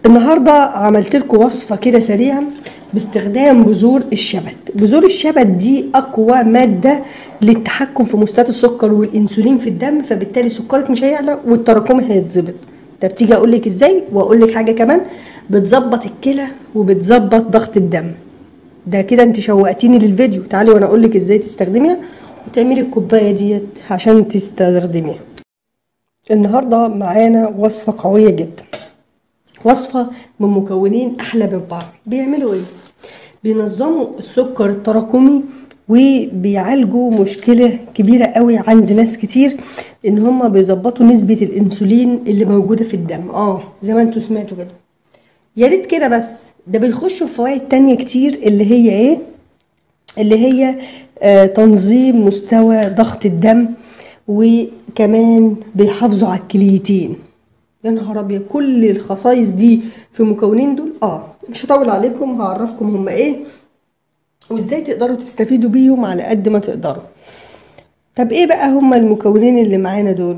النهارده عملت لكم وصفه كده سريعه باستخدام بذور الشبت بذور الشبت دي اقوى ماده للتحكم في مستويات السكر والانسولين في الدم فبالتالي سكرك مش هيعلى والتراكمي هيتظبط طب تيجي اقول لك ازاي واقول لك حاجه كمان بتظبط الكلى وبتظبط ضغط الدم ده كده انت شوقتيني للفيديو تعالي وانا اقول لك ازاي تستخدميها وتعملي الكوبايه ديت عشان تستخدميها النهارده معانا وصفه قويه جدا وصفة من مكونين أحلى من بعض بيعملوا إيه؟ بينظموا السكر التراكمي وبيعالجوا مشكلة كبيرة قوي عند ناس كتير إن هما بيظبطوا نسبة الأنسولين اللي موجودة في الدم اه زي ما انتوا سمعتوا كده يا ريت كده بس ده بيخشوا في فوائد تانية كتير اللي هي ايه؟ اللي هي آه تنظيم مستوى ضغط الدم وكمان بيحافظوا على الكليتين يا نهار ابيض كل الخصائص دي في المكونين دول اه مش هطول عليكم هعرفكم هم ايه وازاي تقدروا تستفيدوا بيهم على قد ما تقدروا طب ايه بقى هم المكونين اللي معانا دول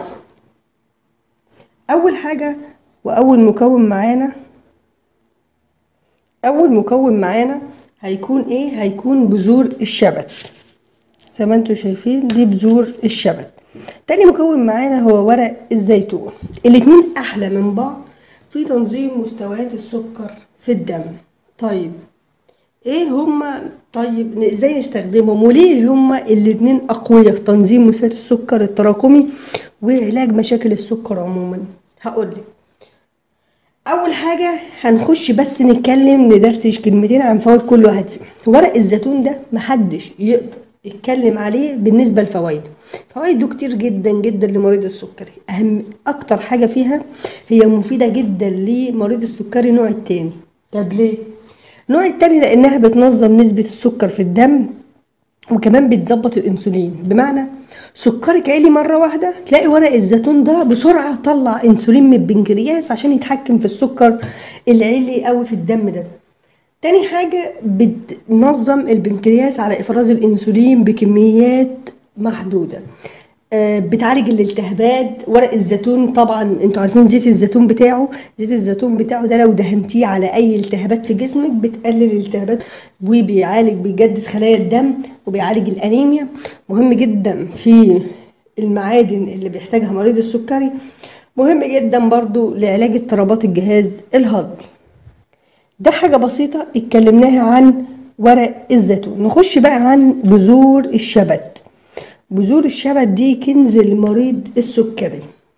اول حاجه واول مكون معانا اول مكون معانا هيكون ايه هيكون بذور الشبت زي ما انتوا شايفين دي بذور الشبت تاني مكون معانا هو ورق الزيتون الاتنين احلى من بعض في تنظيم مستويات السكر في الدم طيب ايه هما طيب ازاي نستخدمهم وليه هما الاتنين اقوياء في تنظيم مستويات السكر التراكمي وعلاج مشاكل السكر عموما هقولك اول حاجه هنخش بس نتكلم ندردش كلمتين عن فوائد كل واحد فيهم ورق الزيتون ده محدش يقدر يتكلم عليه بالنسبه لفوائده فوائده كتير جدا جدا لمريض السكري اهم اكتر حاجه فيها هي مفيده جدا لمريض السكري نوع التاني طب ليه النوع التاني لانها بتنظم نسبه السكر في الدم وكمان بتظبط الانسولين بمعنى سكرك عالي مره واحده تلاقي ورق الزيتون ده بسرعه طلع انسولين من البنكرياس عشان يتحكم في السكر العالي قوي في الدم ده تاني حاجة بتنظم البنكرياس على إفراز الأنسولين بكميات محدودة آه بتعالج الالتهابات ورق الزيتون طبعا انتوا عارفين زيت الزيتون بتاعه زيت الزيتون بتاعه ده لو دهنتيه على اي التهابات في جسمك بتقلل الالتهابات وبيعالج بيجدد خلايا الدم وبيعالج الانيميا مهم جدا في المعادن اللي بيحتاجها مريض السكري مهم جدا برضو لعلاج اضطرابات الجهاز الهضمي ده حاجة بسيطة اتكلمناها عن ورق الزيتون نخش بقى عن بذور الشبت بذور الشبت دي كنز المريض السكري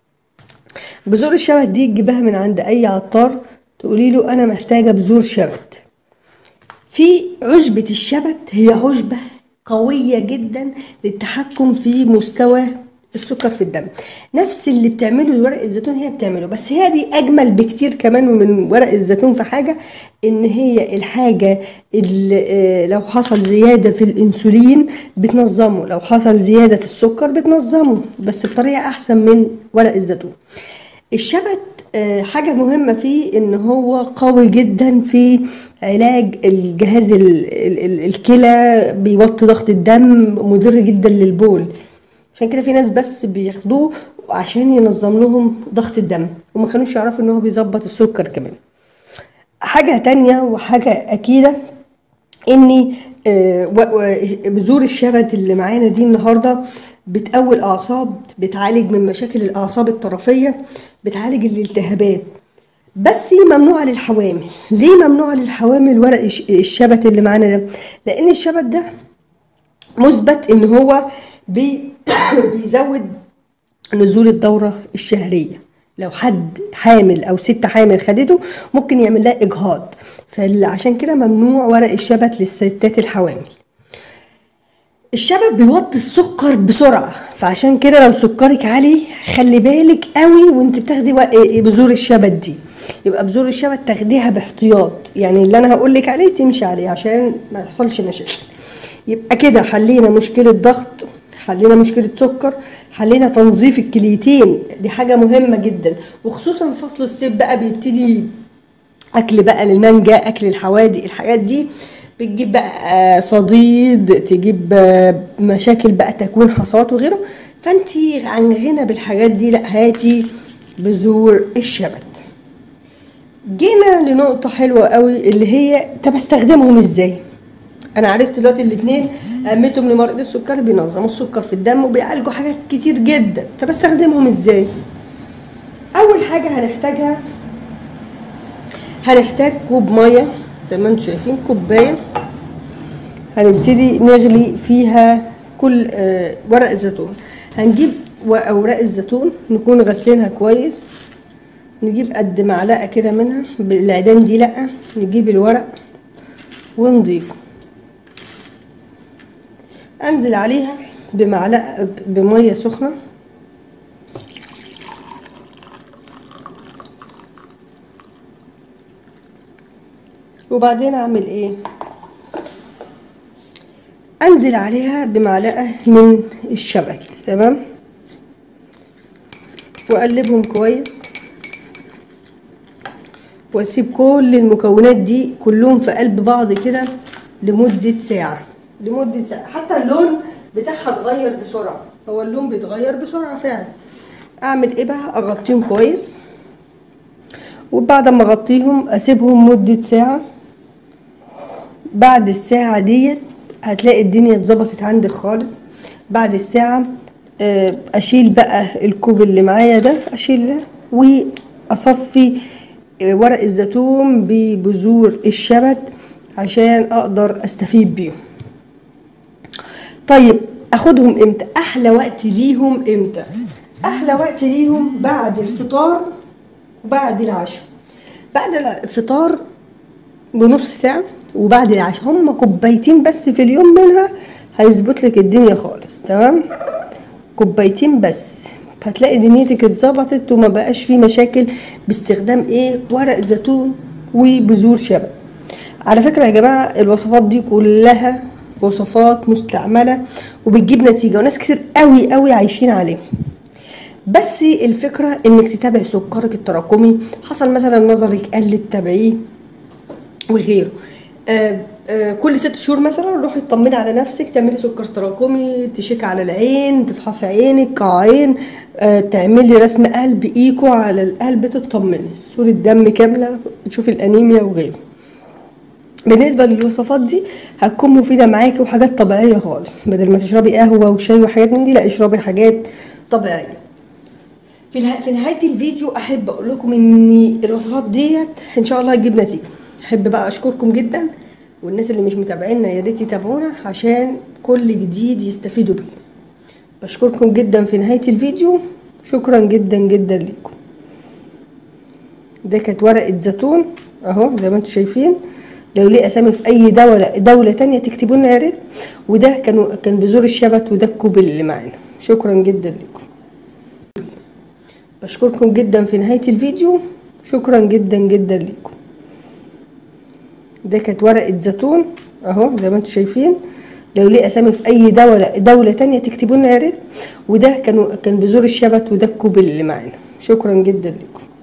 بذور الشبت دي تجيبها من عند اي عطار تقولي له انا محتاجة بذور شبت في عشبة الشبت هي عشبة قوية جدا للتحكم في مستوى السكر في الدم نفس اللي بتعمله ورق الزيتون هي بتعمله بس هي دي اجمل بكتير كمان من ورق الزيتون في حاجه ان هي الحاجه اللي لو حصل زياده في الانسولين بتنظمه لو حصل زياده في السكر بتنظمه بس بطريقه احسن من ورق الزيتون الشبت حاجه مهمه فيه ان هو قوي جدا في علاج الجهاز الكلى بيوطي ضغط الدم مضر جدا للبول عشان كده في ناس بس بياخدوه عشان ينظم لهم ضغط الدم وما كانوش يعرفوا ان هو بيظبط السكر كمان حاجة تانية وحاجة أكيدة إني بذور الشبت اللي معانا دي النهاردة بتقوي الأعصاب بتعالج من مشاكل الأعصاب الطرفية بتعالج الالتهابات بس ممنوعة للحوامل ليه ممنوعة للحوامل ورق الشبت اللي معانا ده لأن الشبت ده مثبت إن هو بي بيزود نزول الدورة الشهرية لو حد حامل أو ست حامل خدته ممكن يعمل لها إجهاض فعشان كده ممنوع ورق الشبت للستات الحوامل الشبت بيوطي السكر بسرعة فعشان كده لو سكرك عالي خلي بالك قوي وانت بتاخدي بذور الشبت دي يبقى بذور الشبت تاخديها باحتياط يعني اللي انا هقول لك عليه تمشي عليه عشان ما يحصلش مشاكل يبقى كده حلينا مشكلة ضغط حلينا مشكلة سكر حلينا تنظيف الكليتين دي حاجة مهمة جدا وخصوصا فصل الصيف بقى بيبتدي أكل بقى للمانجا أكل الحوادق الحاجات دي بتجيب بقى صديد تجيب مشاكل بقى تكوين حصوات وغيره فانتي عن غنى بالحاجات دي لا هاتي بذور الشبت جينا لنقطة حلوة قوي اللي هي طب استخدمهم ازاي انا عرفت دلوقتي الاثنين اهميتهم لمريض السكر بينظموا السكر في الدم وبيعالجوا حاجات كتير جدا طب استخدمهم ازاي اول حاجة هنحتاجها هنحتاج كوب مية زي ما انتم شايفين كوباية هنبتدي نغلي فيها كل آه ورق الزيتون هنجيب اوراق الزيتون نكون غسلينها كويس نجيب قد معلقه كده منها بالعيدان دي لا نجيب الورق ونضيفه انزل عليها بمعلقه بميه سخنه وبعدين اعمل ايه انزل عليها بمعلقه من الشبت تمام واقلبهم كويس واسيب كل المكونات دي كلهم في قلب بعض كده لمده ساعه لمده ساعه حتى اللون بتاعها اتغير بسرعه هو اللون بيتغير بسرعه فعلا اعمل ايه بقى اغطيهم كويس وبعد ما اغطيهم اسيبهم مده ساعه بعد الساعه ديت هتلاقي الدنيا اتظبطت عندك خالص بعد الساعة اشيل بقى الكوب اللي معايا ده اشيله واصفي ورق الزيتون ببذور الشبت عشان اقدر استفيد بيهم طيب اخدهم امتى احلى وقت ليهم امتى احلى وقت ليهم بعد الفطار وبعد العشاء بعد الفطار بنص ساعه وبعد العشاء هم كوبايتين بس في اليوم منها هيظبط لك الدنيا خالص تمام كوبايتين بس هتلاقي دنيتك اتظبطت وما بقاش في مشاكل باستخدام ايه ورق زيتون وبذور شبت على فكرة يا جماعة الوصفات دي كلها وصفات مستعملة وبتجيب نتيجة وناس كتير قوي قوي عايشين عليها بس الفكرة انك تتابع سكرك التراكمي حصل مثلا نظرك قل تتابعيه وغيره آه آه كل ست شهور مثلا روحي اطمني على نفسك تعملي سكر تراكمي تشيك على العين تفحصي عينك قاعين آه تعملي رسم قلب ايكو على القلب تطمني صورة دم كاملة تشوفي الانيميا وغيره بالنسبة للوصفات دي هتكون مفيدة معاكي وحاجات طبيعية خالص بدل ما تشربي قهوة وشاي وحاجات من دي لا اشربي حاجات طبيعية في, اله... في نهاية الفيديو احب اقول لكم ان الوصفات ديت ان شاء الله هتجيب نتيجة احب بقى اشكركم جدا والناس اللي مش متابعينا يا ريت يتابعونا عشان كل جديد يستفيدوا بيه بشكركم جدا في نهاية الفيديو شكرا جدا جدا لكم ده كانت ورقة زيتون اهو زي ما انتم شايفين لو ليه اسامي في اي دولة دولة تانية تكتبوا لنا يا ريت وده كانوا كان بذور الشبت وده الكوب اللي معانا شكرا جدا لكم بشكركم جدا في نهاية الفيديو شكرا جدا جدا لكم ده كانت ورقة زيتون اهو زي ما انتم شايفين لو ليه اسامي في اي دولة دولة تانية تكتبوا لنا يا ريت وده كانوا كان بذور الشبت وده الكوب اللي معانا شكرا جدا لكم